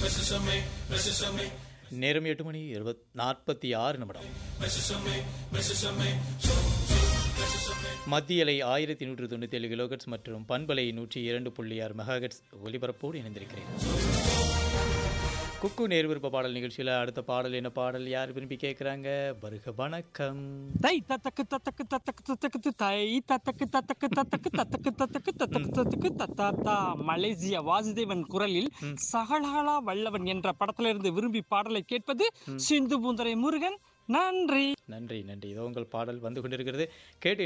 நேரம் எட்டு மணி இருபத் நாற்பத்தி ஆறு நிமிடம் மத்திய அலை ஆயிரத்தி நூற்று தொண்ணூற்றி ஏழு கிலோகட்ஸ் மற்றும் பண்பலை நூற்றி இரண்டு புள்ளி ஆறு மெகாகட்ஸ் ஒலிபரப்போடு இணைந்திருக்கிறேன் குக்கு நேர்விருப்ப பாடல் நிகழ்ச்சியில் அடுத்த பாடல் என்ன பாடல் யார் விரும்பி கேட்குறாங்க வருக வணக்கம் தை தத்தக்கு தத்தக்கு தத்தக்கு தத்தக்கு தை தத்தக்கு தத்தக்கு தத்தக்கு தத்தக்கு தத்தக்கு தத்தக்கு தத்தக்கு தத்தாத்தா மலேசியா வாசுதேவன் குரலில் சகலாலா வல்லவன் என்ற படத்திலிருந்து விரும்பி பாடலை கேட்பது சிந்து பூந்தரை முருகன் நன்றி நன்றி நன்றி இதோ உங்கள் பாடல் வந்து கொண்டிருக்கிறது கேட்டு